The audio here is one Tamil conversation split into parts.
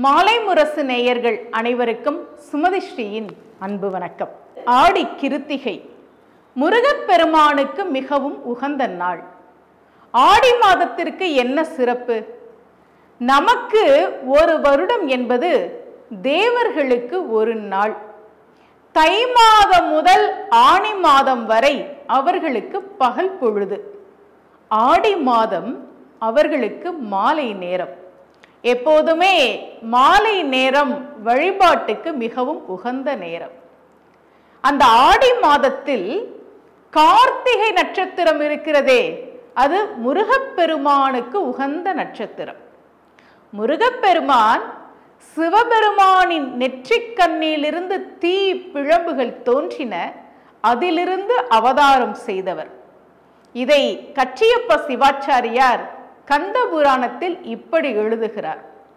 மாலை முரசு நேயர்கள் அனைவருக்கும் சுமதி ஸ்ரீயின் அன்பு வணக்கம் ஆடி கிருத்திகை முருகப்பெருமானுக்கு மிகவும் உகந்த நாள் ஆடி மாதத்திற்கு என்ன சிறப்பு நமக்கு ஒரு வருடம் என்பது தேவர்களுக்கு ஒரு நாள் தை மாதம் முதல் ஆணி மாதம் வரை அவர்களுக்கு பகல் பொழுது ஆடி மாதம் அவர்களுக்கு மாலை நேரம் எப்போதுமே மாலை நேரம் வழிபாட்டுக்கு மிகவும் உகந்த நேரம் அந்த ஆடி மாதத்தில் கார்த்திகை நட்சத்திரம் இருக்கிறதே அது முருகப்பெருமானுக்கு உகந்த நட்சத்திரம் முருகப்பெருமான் சிவபெருமானின் நெற்றிக் கண்ணிலிருந்து தீ பிழம்புகள் தோன்றின அதிலிருந்து அவதாரம் செய்தவர் இதை கச்சியப்ப சிவாச்சாரியார் கந்த புராணத்தில் இப்படி எழுதுகிறார்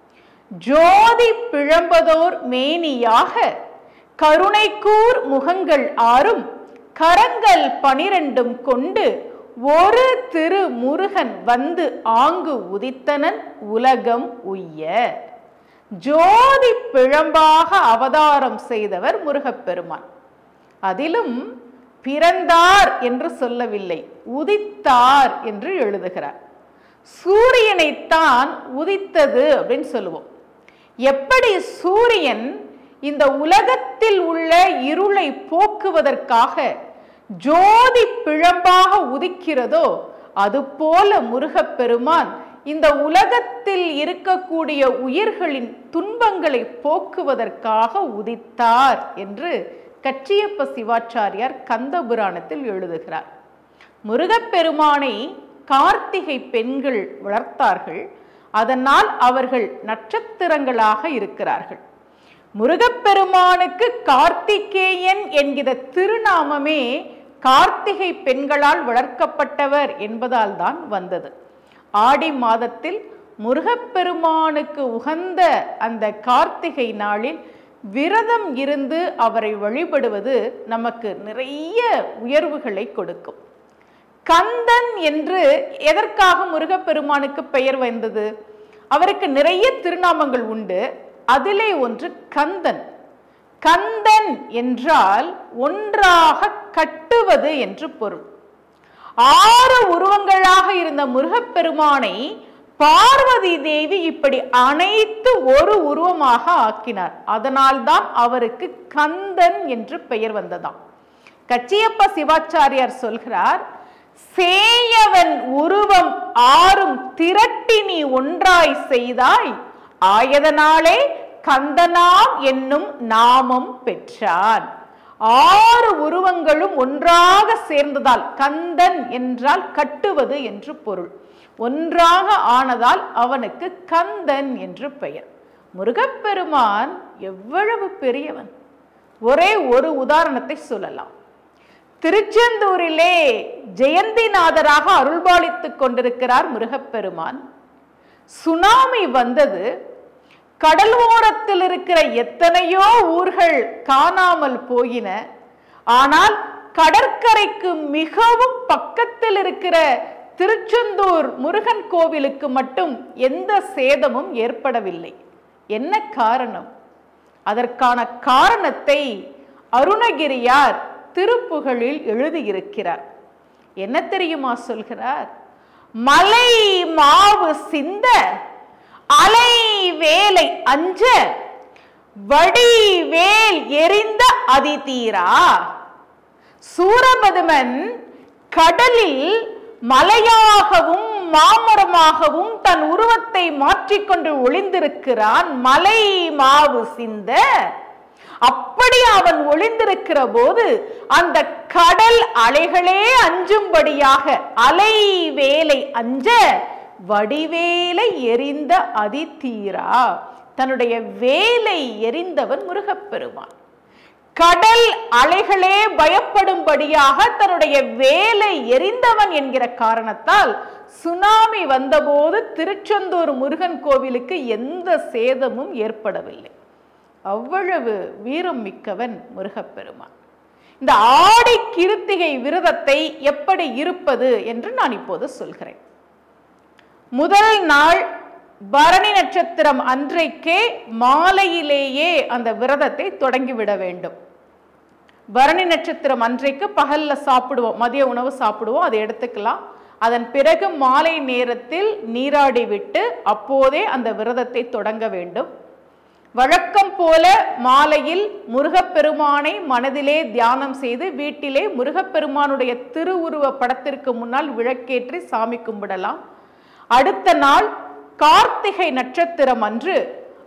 ஜோதி பிழம்பதோர் மேனியாக கருணைக்கூர் முகங்கள் ஆறும் கரங்கள் பனிரெண்டும் கொண்டு ஒரு திரு முருகன் வந்து ஆங்கு உதித்தனன் உலகம் உய்ய ஜோதி பிழம்பாக அவதாரம் செய்தவர் முருகப்பெருமான் அதிலும் பிறந்தார் என்று சொல்லவில்லை உதித்தார் என்று எழுதுகிறார் சூரியனைத்தான் உதித்தது அப்படின்னு சொல்லுவோம் எப்படி சூரியன் இந்த உலகத்தில் உள்ள இருளை போக்குவதற்காக ஜோதி பிழம்பாக உதிக்கிறதோ அதுபோல முருகப்பெருமான் இந்த உலகத்தில் இருக்கக்கூடிய உயிர்களின் துன்பங்களை போக்குவதற்காக உதித்தார் என்று கச்சியப்ப சிவாச்சாரியார் கந்தபுராணத்தில் எழுதுகிறார் முருகப்பெருமானை கார்த்திகை பெண்கள் வளர்த்தார்கள் அதனால் அவர்கள் நட்சத்திரங்களாக இருக்கிறார்கள் முருகப்பெருமானுக்கு கார்த்திகேயன் என்கிற திருநாமமே கார்த்திகை பெண்களால் வளர்க்கப்பட்டவர் என்பதால் தான் வந்தது ஆடி மாதத்தில் முருகப்பெருமானுக்கு உகந்த அந்த கார்த்திகை நாளில் விரதம் இருந்து அவரை வழிபடுவது நமக்கு நிறைய உயர்வுகளை கொடுக்கும் கந்தன் என்று எதற்காக முருகப்பெருமானுக்கு பெயர் வந்தது அவருக்கு நிறைய திருநாமங்கள் உண்டு அதிலே ஒன்று கந்தன் கந்தன் என்றால் ஒன்றாக கட்டுவது என்று பொருள் ஆறு உருவங்களாக இருந்த முருகப்பெருமானை பார்வதி தேவி இப்படி அனைத்து ஒரு உருவமாக ஆக்கினார் அதனால்தான் அவருக்கு கந்தன் என்று பெயர் வந்ததாம் கச்சியப்ப சிவாச்சாரியார் சொல்கிறார் சேயவன் உருவம் ஆறும் திரட்டி நீ ஒன்றாய் செய்தாய் ஆயதனாலே கந்தனாம் என்னும் நாமம் பெற்றான் ஆறு உருவங்களும் ஒன்றாக சேர்ந்ததால் கந்தன் என்றால் கட்டுவது என்று பொருள் ஒன்றாக ஆனதால் அவனுக்கு கந்தன் என்று பெயர் முருகப்பெருமான் எவ்வளவு பெரியவன் ஒரே ஒரு உதாரணத்தை சொல்லலாம் திருச்செந்தூரிலே ஜெயந்திநாதராக அருள்பாலித்துக் கொண்டிருக்கிறார் முருகப்பெருமான் சுனாமி வந்தது கடல் ஓரத்தில் இருக்கிற எத்தனையோ ஊர்கள் காணாமல் போயின ஆனால் கடற்கரைக்கு மிகவும் பக்கத்தில் இருக்கிற திருச்செந்தூர் முருகன் கோவிலுக்கு மட்டும் எந்த சேதமும் ஏற்படவில்லை என்ன காரணம் அதற்கான காரணத்தை அருணகிரியார் திருப்புகழில் எழுதியிருக்கிறார் என்ன தெரியுமா சொல்கிறார் மலை மாவு சிந்த அலை வேலை அஞ்ச வடி வேல் எரிந்த அதிதீரா சூரபதுமன் கடலில் மலையாகவும் மாமரமாகவும் தன் உருவத்தை மாற்றிக்கொண்டு ஒளிந்திருக்கிறான் மலை மாவு சிந்த அப்படி அவன் ஒளிந்திருக்கிற போது அந்த கடல் அலைகளே அஞ்சும்படியாக அலை வேலை அஞ்ச வடிவேலை எரிந்த அதிதீரா தன்னுடைய வேலை எரிந்தவன் முருகப்பெருமான் கடல் அலைகளே பயப்படும்படியாக தன்னுடைய வேலை எரிந்தவன் என்கிற காரணத்தால் சுனாமி வந்தபோது திருச்செந்தூர் முருகன் கோவிலுக்கு எந்த சேதமும் ஏற்படவில்லை அவ்வளவு வீரம் மிக்கவன் முருகப்பெருமான் இந்த ஆடி கிருத்திகை விரதத்தை எப்படி இருப்பது என்று நான் இப்போது சொல்கிறேன் முதல் நாள் பரணி நட்சத்திரம் அன்றைக்கே மாலையிலேயே அந்த விரதத்தை தொடங்கிவிட வேண்டும் பரணி நட்சத்திரம் அன்றைக்கு பகல்ல சாப்பிடுவோம் மதிய உணவு சாப்பிடுவோம் அதை எடுத்துக்கலாம் அதன் பிறகு மாலை நேரத்தில் நீராடி விட்டு அப்போதே அந்த விரதத்தை தொடங்க வேண்டும் வழக்கம் போல மாலையில் முருகப்பெருமானை மனதிலே தியானம் செய்து வீட்டிலே முருகப்பெருமானுடைய திருவுருவ படத்திற்கு முன்னால் விளக்கேற்றி சாமி கும்பிடலாம் அடுத்த நாள் கார்த்திகை நட்சத்திரம் அன்று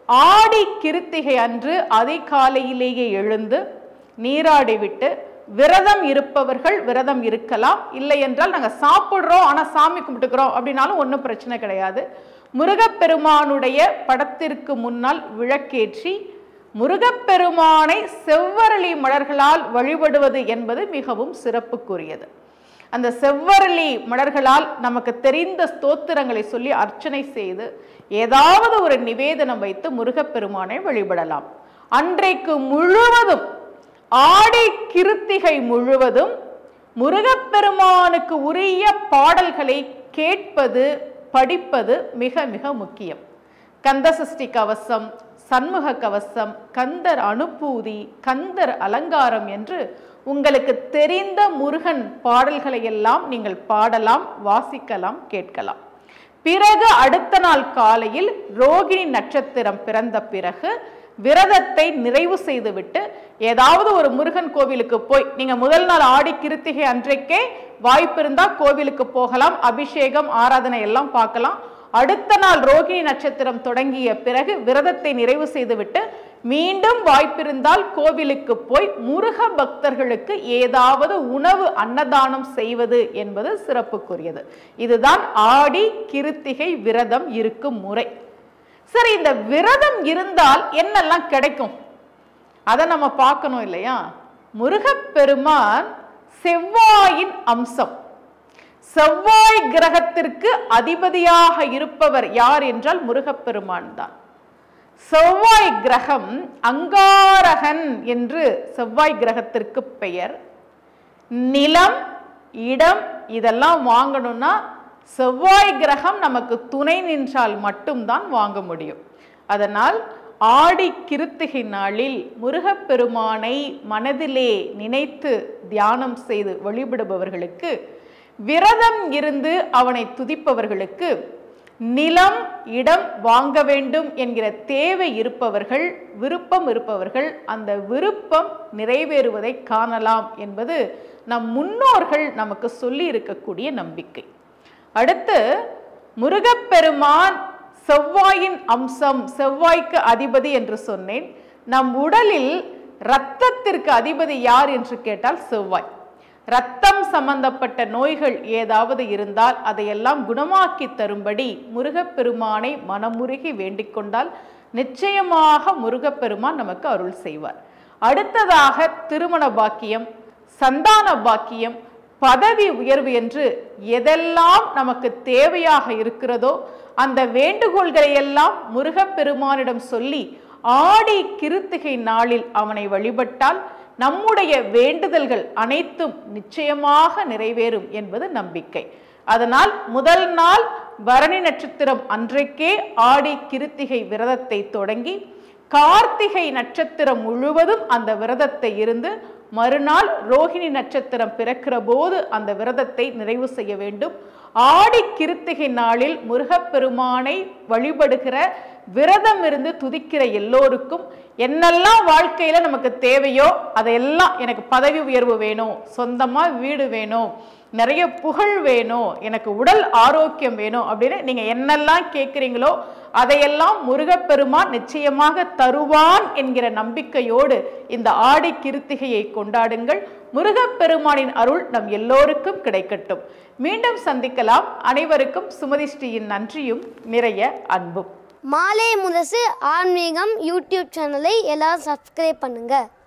ஆடி கிருத்திகை அன்று அதிகாலையிலேயே எழுந்து நீராடி விட்டு விரதம் இருப்பவர்கள் விரதம் இருக்கலாம் இல்லை என்றால் நாங்கள் சாப்பிட்றோம் ஆனால் சாமி கும்பிட்டுக்கிறோம் அப்படின்னாலும் ஒன்றும் பிரச்சனை கிடையாது முருகப்பெருமானுடைய படத்திற்கு முன்னால் விளக்கேற்றி முருகப்பெருமானை செவ்வரளி மலர்களால் வழிபடுவது என்பது மிகவும் சிறப்புக்குரியது அந்த செவ்வரளி மலர்களால் நமக்கு தெரிந்த ஸ்தோத்திரங்களை சொல்லி அர்ச்சனை செய்து ஏதாவது ஒரு நிவேதனம் வைத்து முருகப்பெருமானை வழிபடலாம் அன்றைக்கு முழுவதும் ஆடி கிருத்திகை முழுவதும் முருகப்பெருமானுக்கு உரிய பாடல்களை கேட்பது படிப்பது மிக மிக முக்கியம் கந்தசஷ்டி கவசம் சண்முக கவசம் கந்தர் அனுப்பூதி கந்தர் அலங்காரம் என்று உங்களுக்கு தெரிந்த முருகன் பாடல்களை எல்லாம் நீங்கள் பாடலாம் வாசிக்கலாம் கேட்கலாம் பிறகு அடுத்த நாள் காலையில் ரோகிணி நட்சத்திரம் பிறந்த பிறகு விரதத்தை நிறைவு செய்துவிட்டு ஏதாவது ஒரு முருகன் கோவிலுக்கு போய் நீங்க முதல் நாள் ஆடி கிருத்திகை அன்றைக்கே வாய்ப்பு இருந்தா கோவிலுக்கு போகலாம் அபிஷேகம் ஆராதனை எல்லாம் பார்க்கலாம் அடுத்த நாள் ரோகிணி நட்சத்திரம் தொடங்கிய பிறகு விரதத்தை நிறைவு செய்துவிட்டு மீண்டும் வாய்ப்பிருந்தால் கோவிலுக்கு போய் முருக பக்தர்களுக்கு ஏதாவது உணவு அன்னதானம் செய்வது என்பது சிறப்புக்குரியது இதுதான் ஆடி கிருத்திகை விரதம் இருக்கும் முறை சரி இந்த விரதம் இருந்தால் என்னெல்லாம் கிடைக்கும் அதை நம்ம பார்க்கணும் இல்லையா முருகப்பெருமான் செவ்வாயின் அம்சம் செவ்வாய் கிரகத்திற்கு அதிபதியாக இருப்பவர் யார் என்றால் முருகப்பெருமான் தான் செவ்வாய் கிரகம் அங்காரகன் என்று செவ்வாய் கிரகத்திற்கு பெயர் நிலம் இடம் இதெல்லாம் வாங்கணும்னா செவ்வாய் கிரகம் நமக்கு துணை நின்றால் மட்டும்தான் வாங்க முடியும் அதனால் ஆடி கிருத்திகை நாளில் முருகப்பெருமானை மனதிலே நினைத்து தியானம் செய்து வழிபடுபவர்களுக்கு விரதம் இருந்து அவனை துதிப்பவர்களுக்கு நிலம் இடம் வாங்க வேண்டும் என்கிற தேவை இருப்பவர்கள் விருப்பம் இருப்பவர்கள் அந்த விருப்பம் நிறைவேறுவதை காணலாம் என்பது நம் முன்னோர்கள் நமக்கு சொல்லி இருக்கக்கூடிய நம்பிக்கை அடுத்து முருகப்பெருமான் செவ்வாயின் அம்சம் செவ்வாய்க்கு அதிபதி என்று சொன்னேன் நம் உடலில் இரத்தத்திற்கு அதிபதி யார் என்று கேட்டால் செவ்வாய் ரத்தம் சம்பந்தப்பட்ட நோய்கள் ஏதாவது இருந்தால் அதையெல்லாம் குணமாக்கி தரும்படி முருகப்பெருமானை மனமுருகி வேண்டிக் கொண்டால் நிச்சயமாக முருகப்பெருமான் நமக்கு அருள் செய்வார் அடுத்ததாக திருமண பாக்கியம் சந்தான பாக்கியம் பதவி உயர்வு என்று எதெல்லாம் நமக்கு தேவையாக இருக்கிறதோ அந்த வேண்டுகோள்களை எல்லாம் முருகப்பெருமானிடம் சொல்லி ஆடி கிருத்திகை நாளில் அவனை வழிபட்டால் நம்முடைய வேண்டுதல்கள் அனைத்தும் நிச்சயமாக நிறைவேறும் என்பது நம்பிக்கை அதனால் முதல் நாள் பரணி நட்சத்திரம் அன்றைக்கே ஆடி கிருத்திகை விரதத்தை தொடங்கி கார்த்திகை நட்சத்திரம் முழுவதும் அந்த விரதத்தை இருந்து மறுநாள் ரோஹிணி நட்சத்திரம் பிறக்கிற போது அந்த விரதத்தை நிறைவு செய்ய வேண்டும் ஆடி கிருத்திகை நாளில் முருகப்பெருமானை வழிபடுகிற விரதம் இருந்து துதிக்கிற எல்லோருக்கும் என்னெல்லாம் வாழ்க்கையில நமக்கு தேவையோ அதையெல்லாம் எனக்கு பதவி உயர்வு வேணும் சொந்தமா வீடு வேணும் நிறைய புகழ் வேணும் எனக்கு உடல் ஆரோக்கியம் வேணும் அப்படின்னு நீங்க என்னெல்லாம் கேட்குறீங்களோ அதையெல்லாம் முருகப்பெருமான் நிச்சயமாக தருவான் என்கிற நம்பிக்கையோடு இந்த ஆடி கிருத்திகையை கொண்டாடுங்கள் முருகப்பெருமானின் அருள் நம் எல்லோருக்கும் கிடைக்கட்டும் மீண்டும் சந்திக்கலாம் அனைவருக்கும் சுமதி ஸ்ரீயின் நன்றியும் நிறைய அன்பும் மாலை முரசு ஆன்மீகம் யூடியூப் சேனலை எல்லாரும் சப்ஸ்கிரைப் பண்ணுங்கள்